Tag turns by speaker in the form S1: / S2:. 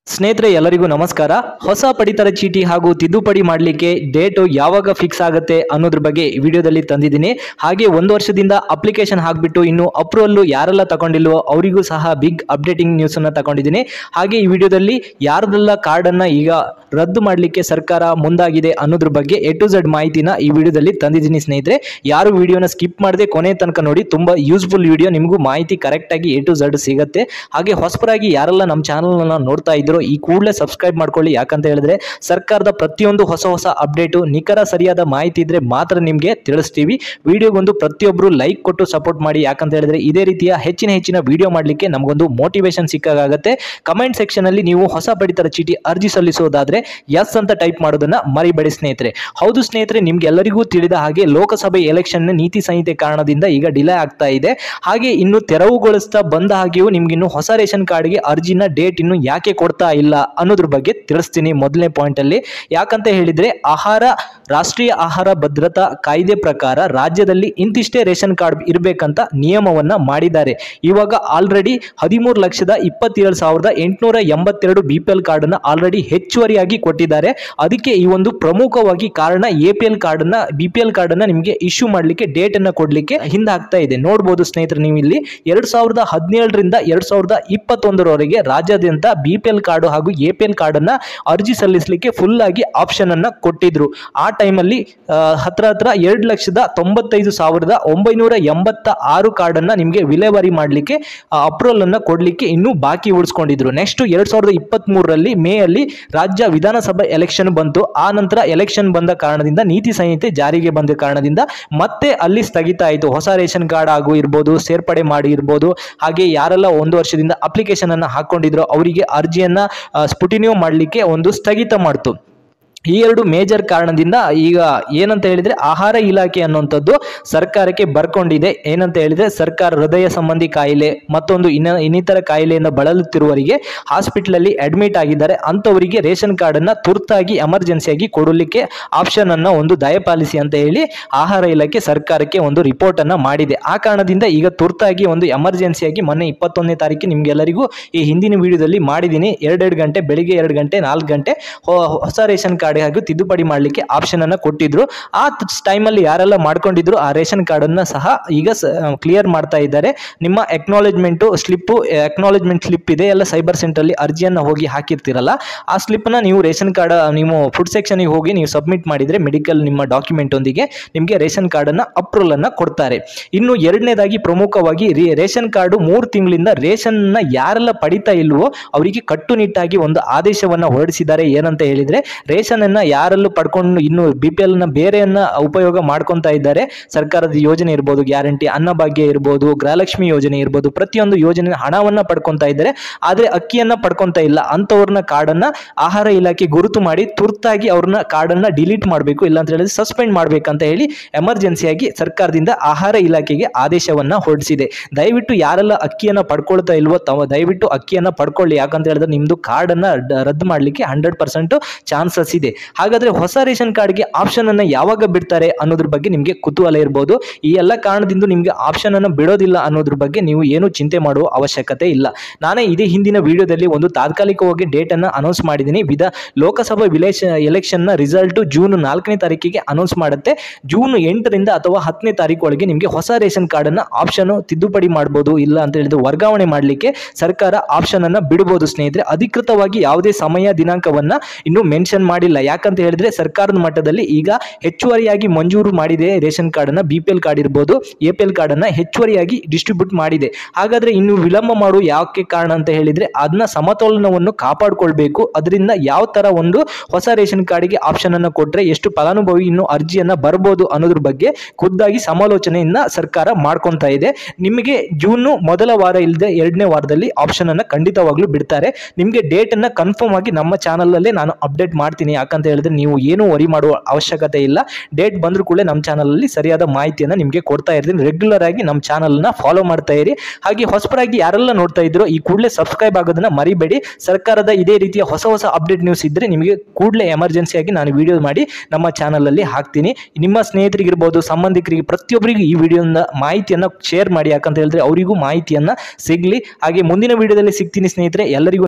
S1: ಸ್ನೇಹಿತರೆ ಎಲ್ಲರಿಗೂ ನಮಸ್ಕಾರ ಹೊಸ ಪಡಿತರ ಚೀಟಿ ಹಾಗೂ ತಿದ್ದುಪಡಿ ಮಾಡಲಿಕ್ಕೆ ಡೇಟು ಯಾವಾಗ ಫಿಕ್ಸ್ ಆಗುತ್ತೆ ಅನ್ನೋದ್ರ ಬಗ್ಗೆ ಈ ವಿಡಿಯೋದಲ್ಲಿ ತಂದಿದ್ದೀನಿ ಹಾಗೆ ಒಂದು ವರ್ಷದಿಂದ ಅಪ್ಲಿಕೇಶನ್ ಹಾಕ್ಬಿಟ್ಟು ಇನ್ನು ಅಪ್ರೂವಲ್ಲು ಯಾರೆಲ್ಲ ತಗೊಂಡಿಲ್ವೋ ಅವರಿಗೂ ಸಹ ಬಿಗ್ ಅಪ್ಡೇಟಿಂಗ್ ನ್ಯೂಸನ್ನು ತಗೊಂಡಿದ್ದೀನಿ ಹಾಗೆ ಈ ವಿಡಿಯೋದಲ್ಲಿ ಯಾರದೆಲ್ಲ ಕಾರ್ಡನ್ನು ಈಗ ರದ್ದು ಮಾಡಲಿಕ್ಕೆ ಸರ್ಕಾರ ಮುಂದಾಗಿದೆ ಅನ್ನೋದ್ರ ಬಗ್ಗೆ ಎ ಟು ಝಡ್ ಮಾಹಿತಿನ ಈ ವಿಡಿಯೋದಲ್ಲಿ ತಂದಿದ್ದೀನಿ ಸ್ನೇಹಿತರೆ ಯಾರು ವಿಡಿಯೋನ ಸ್ಕಿಪ್ ಮಾಡದೆ ಕೊನೆ ತನಕ ನೋಡಿ ತುಂಬ ಯೂಸ್ಫುಲ್ ವಿಡಿಯೋ ನಿಮಗೂ ಮಾಹಿತಿ ಕರೆಕ್ಟಾಗಿ ಎ ಟು ಝಡ್ ಸಿಗುತ್ತೆ ಹಾಗೆ ಹೊಸಬರಾಗಿ ಯಾರೆಲ್ಲ ನಮ್ಮ ಚಾನಲ್ನ ನೋಡ್ತಾ ಇದ್ರು ಈ ಕೂಡಲೇ ಸಬ್ಸ್ಕ್ರೈಬ್ ಮಾಡ್ಕೊಳ್ಳಿ ಯಾಕಂತ ಹೇಳಿದ್ರೆ ಸರ್ಕಾರದ ಪ್ರತಿಯೊಂದು ಹೊಸ ಹೊಸ ಅಪ್ಡೇಟು ನಿಖರ ಸರಿಯಾದ ಮಾಹಿತಿ ಇದ್ರೆ ಮಾತ್ರ ನಿಮಗೆ ತಿಳಿಸ್ತೀವಿ ವಿಡಿಯೋಗೊಂದು ಪ್ರತಿಯೊಬ್ಬರು ಲೈಕ್ ಕೊಟ್ಟು ಸಪೋರ್ಟ್ ಮಾಡಿ ಯಾಕಂತ ಹೇಳಿದ್ರೆ ಇದೇ ರೀತಿಯ ಹೆಚ್ಚಿನ ಹೆಚ್ಚಿನ ವಿಡಿಯೋ ಮಾಡಲಿಕ್ಕೆ ನಮಗೊಂದು ಮೋಟಿವೇಶನ್ ಸಿಕ್ಕಾಗುತ್ತೆ ಕಮೆಂಟ್ ಸೆಕ್ಷನ್ ಅಲ್ಲಿ ನೀವು ಹೊಸ ಪಡಿತರ ಚೀಟಿ ಅರ್ಜಿ ಸಲ್ಲಿಸೋದಾದ್ರೆ ಎಸ್ ಅಂತ ಟೈಪ್ ಮಾಡೋದನ್ನ ಮರಿಬೇಡಿ ಸ್ನೇಹಿತರೆ ಹೌದು ಸ್ನೇಹಿತರೆ ನಿಮ್ಗೆಲ್ಲರಿಗೂ ತಿಳಿದ ಹಾಗೆ ಲೋಕಸಭೆ ಎಲೆಕ್ಷನ್ ನೀತಿ ಸಂಹಿತೆ ಕಾರಣದಿಂದ ಈಗ ಡಿಲೇ ಆಗ್ತಾ ಇದೆ ಹಾಗೆ ಇನ್ನು ತೆರವುಗೊಳಿಸ್ತಾ ಬಂದ ಹಾಗೆಯೂ ನಿಮ್ಗೆ ಇನ್ನು ಹೊಸ ರೇಷನ್ ಕಾರ್ಡ್ಗೆ ಅರ್ಜಿನ ಡೇಟ್ ಇನ್ನು ಯಾಕೆ ಕೊಡ್ತಾ ಇಲ್ಲ ಅನ್ನೋದ್ರ ಬಗ್ಗೆ ತಿಳಿಸ್ತೀನಿ ಮೊದಲನೇ ಪಾಯಿಂಟ್ ಅಲ್ಲಿ ಯಾಕಂತ ಹೇಳಿದ್ರೆ ಆಹಾರ ರಾಷ್ಟ್ರೀಯ ಆಹಾರ ಭದ್ರತಾ ಕಾಯ್ದೆ ಪ್ರಕಾರ ರಾಜ್ಯದಲ್ಲಿ ಇಂತಿಷ್ಟೇ ರೇಷನ್ ಕಾರ್ಡ್ ಇರಬೇಕಂತ ನಿಯಮವನ್ನ ಮಾಡಿದ್ದಾರೆ ಇವಾಗ ಆಲ್ರೆಡಿ ಹದಿಮೂರು ಲಕ್ಷದ ಇಪ್ಪತ್ತೇಳು ಸಾವಿರದ ಎಂಟುನೂರ ಎಂಬತ್ತೆರಡು ಬಿ ಪಿ ಎಲ್ ಕಾರ್ಡನ್ನು ಆಲ್ರೆಡಿ ಹೆಚ್ಚುವರಿಯಾಗಿ ಕೊಟ್ಟಿದ್ದಾರೆ ಅದಕ್ಕೆ ಈ ಒಂದು ಪ್ರಮುಖವಾಗಿ ಕಾರಣ ಎ ಪಿ ಎಲ್ ಕಾರ್ಡನ್ನ ಬಿ ಪಿ ಎಲ್ ಕಾರ್ಡನ್ನ ನಿಮಗೆ ಇಶ್ಯೂ ಮಾಡಲಿಕ್ಕೆ ಡೇಟ್ ಅನ್ನ ಕೊಡಲಿಕ್ಕೆ ಹಿಂದಾಗ್ತಾ ಇದೆ ನೋಡ್ಬೋದು ಸ್ನೇಹಿತರೆ ನೀವು ಇಲ್ಲಿ ಎರಡ್ ಸಾವಿರದ ಹದಿನೇಳರಿಂದ ಎರಡ್ ಸಾವಿರದ ಇಪ್ಪತ್ತೊಂದರವರೆಗೆ ರಾಜ್ಯಾದ್ಯಂತ ಬಿ ಪಿ ಎಲ್ ಕಾರ್ಡು ಹಾಗೂ ಎ ಪಿ ಎಲ್ ಕಾರ್ಡನ್ನ ಅರ್ಜಿ ಸಲ್ಲಿಸಲಿಕ್ಕೆ ಫುಲ್ ಆಗಿ ಆಪ್ಷನ್ ಅನ್ನ ಕೊಟ್ಟಿದ್ರು ಆ ಟೈಮಲ್ಲಿ ಹತ್ರ ಹತ್ರ ಎರಡು ಲಕ್ಷದ ತೊಂಬತ್ತೈದು ಸಾವಿರದ ಒಂಬೈನೂರ ಎಂಬತ್ತ ಆರು ಕಾರ್ಡನ್ನ ನಿಮಗೆ ವಿಲೇವಾರಿ ಮಾಡಲಿಕ್ಕೆ ಅಪ್ರೂವಲ್ ಅನ್ನ ಕೊಡಲಿಕ್ಕೆ ಇನ್ನೂ ಬಾಕಿ ಉಳಿಸ್ಕೊಂಡಿದ್ರು ನೆಕ್ಸ್ಟ್ ಎರಡ್ ಸಾವಿರದ ಇಪ್ಪತ್ತ್ ಮೂರರಲ್ಲಿ ಮೇ ಅಲ್ಲಿ ರಾಜ್ಯ ವಿಧಾನಸಭಾ ಎಲೆಕ್ಷನ್ ಬಂತು ಆ ನಂತರ ಎಲೆಕ್ಷನ್ ಬಂದ ಕಾರಣದಿಂದ ನೀತಿ ಸಂಹಿತೆ ಜಾರಿಗೆ ಬಂದ ಕಾರಣದಿಂದ ಮತ್ತೆ ಅಲ್ಲಿ ಸ್ಥಗಿತ ಆಯಿತು ಹೊಸ ರೇಷನ್ ಕಾರ್ಡ್ ಆಗು ಇರ್ಬೋದು ಸೇರ್ಪಡೆ ಮಾಡಿ ಇರ್ಬೋದು ಹಾಗೆ ಯಾರೆಲ್ಲ ಒಂದು ವರ್ಷದಿಂದ ಅಪ್ಲಿಕೇಶನ್ ಅನ್ನ ಹಾಕೊಂಡಿದ್ರು ಅವರಿಗೆ ಅರ್ಜಿಯನ್ನ ಸ್ಪುಟಿನ್ಯೂ ಮಾಡಲಿಕ್ಕೆ ಒಂದು ಸ್ಥಗಿತ ಮಾಡ್ತು ಈ ಎರಡು ಮೇಜರ್ ಕಾರಣದಿಂದ ಈಗ ಏನಂತ ಹೇಳಿದ್ರೆ ಆಹಾರ ಇಲಾಖೆ ಅನ್ನುವಂಥದ್ದು ಸರ್ಕಾರಕ್ಕೆ ಬರ್ಕೊಂಡಿದೆ ಏನಂತ ಹೇಳಿದ್ರೆ ಸರ್ಕಾರ ಹೃದಯ ಸಂಬಂಧಿ ಕಾಯಿಲೆ ಮತ್ತೊಂದು ಇನ್ನ ಇನ್ನಿತರ ಕಾಯಿಲೆಯಿಂದ ಬಳಲುತ್ತಿರುವವರಿಗೆ ಹಾಸ್ಪಿಟಲಲ್ಲಿ ಅಡ್ಮಿಟ್ ಆಗಿದ್ದಾರೆ ಅಂಥವರಿಗೆ ರೇಷನ್ ಕಾರ್ಡನ್ನು ತುರ್ತಾಗಿ ಎಮರ್ಜೆನ್ಸಿಯಾಗಿ ಕೊಡಲಿಕ್ಕೆ ಆಪ್ಷನ್ ಅನ್ನ ಒಂದು ದಯಪಾಲಿಸಿ ಅಂತ ಹೇಳಿ ಆಹಾರ ಇಲಾಖೆ ಸರ್ಕಾರಕ್ಕೆ ಒಂದು ರಿಪೋರ್ಟ್ ಅನ್ನ ಮಾಡಿದೆ ಆ ಕಾರಣದಿಂದ ಈಗ ತುರ್ತಾಗಿ ಒಂದು ಎಮರ್ಜೆನ್ಸಿಯಾಗಿ ಮೊನ್ನೆ ಇಪ್ಪತ್ತೊಂದನೇ ತಾರೀಕು ನಿಮ್ಗೆಲ್ಲರಿಗೂ ಈ ಹಿಂದಿನ ವಿಡಿಯೋದಲ್ಲಿ ಮಾಡಿದ್ದೀನಿ ಎರಡೆರಡು ಗಂಟೆ ಬೆಳಿಗ್ಗೆ ಎರಡು ಗಂಟೆ ನಾಲ್ಕು ಗಂಟೆ ಹೊ- ಹೊಸ ರೇಷನ್ ಕಾರ್ಡ್ ಹಾಗೂ ತಿದ್ದುಪಡಿ ಮಾಡಲಿಕ್ಕೆ ಆಪ್ಷನ್ ಅನ್ನ ಕೊಟ್ಟಿದ್ರು ಆ ಟೈಮಲ್ಲಿ ಯಾರೆಲ್ಲ ಮಾಡ್ಕೊಂಡಿದ್ರು ಆ ರೇಷನ್ ಕಾರ್ಡ್ ಅನ್ನ ಸಹ ಈಗ ಕ್ಲಿಯರ್ ಮಾಡ್ತಾ ಇದ್ದಾರೆ ನಿಮ್ಮ ಎಕ್ನಾಲೇಜ್ಮೆಂಟು ಸ್ಲಿಪ್ಪು ಎಕ್ನಾಲೇಜ್ಮೆಂಟ್ ಸ್ಲಿಪ್ ಇದೆ ಎಲ್ಲ ಸೈಬರ್ ಸೆಂಟ್ರಲ್ಲಿ ಅರ್ಜಿಯನ್ನ ಹೋಗಿ ಹಾಕಿರ್ತೀರಲ್ಲ ಆ ಸ್ಲಿಪ್ನ ನೀವು ರೇಷನ್ ಕಾರ್ಡ್ ನೀವು ಫುಡ್ ಸೆಕ್ಷನ್ಗೆ ಹೋಗಿ ನೀವು ಸಬ್ಮಿಟ್ ಮಾಡಿದ್ರೆ ಮೆಡಿಕಲ್ ನಿಮ್ಮ ಡಾಕ್ಯುಮೆಂಟ್ ಒಂದಿಗೆ ನಿಮಗೆ ರೇಷನ್ ಕಾರ್ಡನ್ನು ಅಪ್ರೂವಲ್ ಅನ್ನ ಕೊಡ್ತಾರೆ ಇನ್ನು ಎರಡನೇದಾಗಿ ಪ್ರಮುಖವಾಗಿ ರೇ- ರೇಷನ್ ಕಾರ್ಡು ಮೂರು ತಿಂಗಳಿಂದ ರೇಷನ್ನ ಯಾರೆಲ್ಲ ಪಡಿತಾ ಇಲ್ವೋ ಅವರಿಗೆ ಕಟ್ಟುನಿಟ್ಟಾಗಿ ಒಂದು ಆದೇಶವನ್ನ ಹೊರಡಿಸಿದ್ದಾರೆ ಏನಂತ ಹೇಳಿದ್ರೆ ರೇಷನ್ ಅನ್ನ ಯಾರೆಲ್ಲೂ ಪಡ್ಕೊಂಡು ಇನ್ನು ಬಿ ಪಿ ಎಲ್ ನ ಬೇರೆಯನ್ನ ಉಪಯೋಗ ಮಾಡ್ಕೊಂತಾ ಇದ್ದಾರೆ ಸರ್ಕಾರದ ಯೋಜನೆ ಇರ್ಬೋದು ಗ್ಯಾರಂಟಿ ಅನ್ನಭಾಗ್ಯ ಇರ್ಬೋದು ಗೃಹಲಕ್ಷ್ಮಿ ಯೋಜನೆ ಇರ್ಬೋದು ಪ್ರತಿಯೊಂದು ಯೋಜನೆ ಹಣವನ್ನ ಪಡ್ಕೊಂತಾ ಇದ್ದಾರೆ ಆದ್ರೆ ಅಕ್ಕಿಯನ್ನ ಪಡ್ಕೊಂತ ಇಲ್ಲ ಅಂತವ್ರನ್ನ ಕಾರ್ಡನ್ನ ಆಹಾರ ಇಲಾಖೆ ಗುರುತು ಮಾಡಿ ತುರ್ತಾಗಿ ಅವ್ರನ್ನ ಕಾರ್ಡನ್ನ ಡಿಲೀಟ್ ಮಾಡಬೇಕು ಇಲ್ಲ ಅಂತ ಹೇಳಿದ್ರೆ ಸಸ್ಪೆಂಡ್ ಮಾಡ್ಬೇಕಂತ ಹೇಳಿ ಎಮರ್ಜೆನ್ಸಿಯಾಗಿ ಸರ್ಕಾರದಿಂದ ಆಹಾರ ಇಲಾಖೆಗೆ ಆದೇಶವನ್ನ ಹೊರಡಿಸಿದೆ ದಯವಿಟ್ಟು ಯಾರೆಲ್ಲ ಅಕ್ಕಿಯನ್ನ ಪಡ್ಕೊಳ್ತಾ ಇಲ್ವೋ ತಾವು ದಯವಿಟ್ಟು ಅಕ್ಕಿಯನ್ನ ಪಡ್ಕೊಳ್ಳಿ ಯಾಕಂತ ಹೇಳಿದ್ರೆ ನಿಮ್ದು ಕಾರ್ಡನ್ನ ಡ- ರದ್ದು ಮಾಡಲಿಕ್ಕೆ ಹಂಡ್ರೆಡ್ ಪರ್ಸೆಂಟ್ ಚಾನ್ಸಸ್ ಇದೆ ಹಾಗಾದ್ರೆ ಹೊಸ ರೇಷನ್ ಕಾರ್ಡ್ಗೆ ಆಪ್ಷನ್ ಅನ್ನ ಯಾವಾಗ ಬಿಡ್ತಾರೆ ಅನ್ನೋದ್ರ ಬಗ್ಗೆ ನಿಮಗೆ ಕುತೂಹಲ ಇರ್ಬೋದು ಈ ಎಲ್ಲ ಕಾರಣದಿಂದ ನಿಮಗೆ ಆಪ್ಷನ್ ಅನ್ನು ಬಿಡೋದಿಲ್ಲ ಅನ್ನೋದ್ರ ಬಗ್ಗೆ ನೀವು ಏನು ಚಿಂತೆ ಮಾಡುವ ಅವಶ್ಯಕತೆ ಇಲ್ಲ ನಾನೇ ಇದೇ ಹಿಂದಿನ ವಿಡಿಯೋದಲ್ಲಿ ಒಂದು ತಾತ್ಕಾಲಿಕವಾಗಿ ಡೇಟ್ ಅನ್ನ ಅನೌನ್ಸ್ ಮಾಡಿದ್ದೀನಿ ವಿಧ ಲೋಕಸಭಾ ವಿಲೇಶ್ ಎಲೆಕ್ಷನ್ ನ ರಿಸಲ್ಟ್ ಜೂನ್ ನಾಲ್ಕನೇ ತಾರೀಕಿಗೆ ಅನೌನ್ಸ್ ಮಾಡುತ್ತೆ ಜೂನ್ ಎಂಟರಿಂದ ಅಥವಾ ಹತ್ತನೇ ತಾರೀಕು ಒಳಗೆ ನಿಮಗೆ ಹೊಸ ರೇಷನ್ ಕಾರ್ಡ್ ಅನ್ನ ಆಪ್ಷನ್ ತಿದ್ದುಪಡಿ ಮಾಡಬಹುದು ಇಲ್ಲ ಅಂತ ಹೇಳಿದ್ರೆ ವರ್ಗಾವಣೆ ಮಾಡಲಿಕ್ಕೆ ಸರ್ಕಾರ ಆಪ್ಷನ್ ಅನ್ನ ಬಿಡಬಹುದು ಸ್ನೇಹಿತರೆ ಅಧಿಕೃತವಾಗಿ ಯಾವುದೇ ಸಮಯ ದಿನಾಂಕವನ್ನ ಇನ್ನೂ ಮೆನ್ಷನ್ ಮಾಡಿಲ್ಲ ಯಾಕಂತ ಹೇಳಿದ್ರೆ ಸರ್ಕಾರದ ಮಟ್ಟದಲ್ಲಿ ಈಗ ಹೆಚ್ಚುವರಿಯಾಗಿ ಮಂಜೂರು ಮಾಡಿದೆ ರೇಷನ್ ಕಾರ್ಡ್ ಅನ್ನ ಬಿ ಪಿ ಎಲ್ ಕಾರ್ಡ್ ಇರ್ಬೋದು ಎ ಪಿ ಎಲ್ ಕಾರ್ಡ್ ಅನ್ನ ಹೆಚ್ಚುವರಿಯಾಗಿ ಡಿಸ್ಟ್ರಿಬ್ಯೂಟ್ ಮಾಡಿದೆ ಹಾಗಾದ್ರೆ ಇನ್ನು ವಿಳಂಬ ಮಾಡುವ ಯಾಕೆ ಕಾರಣ ಅಂತ ಹೇಳಿದ್ರೆ ಅದನ್ನ ಸಮತೋಲನವನ್ನು ಕಾಪಾಡಿಕೊಳ್ಬೇಕು ಅದರಿಂದ ಯಾವ ತರ ಒಂದು ಹೊಸ ರೇಷನ್ ಕಾರ್ಡ್ಗೆ ಆಪ್ಷನ್ ಅನ್ನ ಕೊಟ್ರೆ ಎಷ್ಟು ಫಲಾನುಭವಿ ಇನ್ನು ಅರ್ಜಿಯನ್ನ ಬರ್ಬೋದು ಅನ್ನೋದ್ರ ಬಗ್ಗೆ ಖುದ್ದಾಗಿ ಸಮಾಲೋಚನೆಯನ್ನ ಸರ್ಕಾರ ಮಾಡ್ಕೊಂತ ಇದೆ ನಿಮಗೆ ಜೂನ್ ಮೊದಲ ವಾರ ಇಲ್ಲದೆ ಎರಡನೇ ವಾರದಲ್ಲಿ ಆಪ್ಷನ್ ಅನ್ನ ಖಂಡಿತವಾಗ್ಲೂ ಬಿಡ್ತಾರೆ ನಿಮಗೆ ಡೇಟ್ ಅನ್ನ ಕನ್ಫರ್ಮ್ ಆಗಿ ನಮ್ಮ ಚಾನಲ್ ಅಲ್ಲೇ ನಾನು ಅಪ್ಡೇಟ್ ಮಾಡ್ತೀನಿ ಯಾಕಂತ ಹೇಳಿದ್ರೆ ನೀವು ಏನು ವರಿ ಮಾಡುವ ಅವಶ್ಯಕತೆ ಇಲ್ಲ ಡೇಟ್ ಬಂದ್ರೂ ಕೂಡ ನಮ್ಮ ಚಾನಲ್ ಅಲ್ಲಿ ಸರಿಯಾದ ಮಾಹಿತಿಯನ್ನ ನಿಮಗೆ ಕೊಡ್ತಾ ಇರ್ತೀನಿ ರೆಗ್ಯುಲರ್ ಆಗಿ ನಮ್ಮ ಚಾನಲ್ ನ ಫಾಲೋ ಮಾಡ್ತಾ ಇರಿ ಹಾಗೆ ಹೊಸಬರಾಗಿ ಯಾರೆಲ್ಲ ನೋಡ್ತಾ ಇದ್ರು ಈ ಕೂಡಲೇ ಸಬ್ಸ್ಕ್ರೈಬ್ ಆಗೋದನ್ನ ಮರಿಬೇಡಿ ಸರ್ಕಾರದ ಇದೇ ರೀತಿಯ ಹೊಸ ಹೊಸ ಅಪ್ಡೇಟ್ ನ್ಯೂಸ್ ಇದ್ರೆ ನಿಮಗೆ ಕೂಡಲೇ ಎಮರ್ಜೆನ್ಸಿಯಾಗಿ ನಾನು ವಿಡಿಯೋ ಮಾಡಿ ನಮ್ಮ ಚಾನಲ್ ಅಲ್ಲಿ ಹಾಕ್ತೀನಿ ನಿಮ್ಮ ಸ್ನೇಹಿತರಿಗಿರ್ಬೋದು ಸಂಬಂಧಿಕರಿಗೆ ಪ್ರತಿಯೊಬ್ಬರಿಗೂ ಈ ವಿಡಿಯೋನ ಮಾಹಿತಿಯನ್ನ ಶೇರ್ ಮಾಡಿ ಯಾಕಂತ ಹೇಳಿದ್ರೆ ಅವರಿಗೂ ಮಾಹಿತಿಯನ್ನ ಸಿಗ್ಲಿ ಹಾಗೆ ಮುಂದಿನ ವಿಡಿಯೋದಲ್ಲಿ ಸಿಗ್ತೀನಿ ಸ್ನೇಹಿತರೆ ಎಲ್ಲರಿಗೂ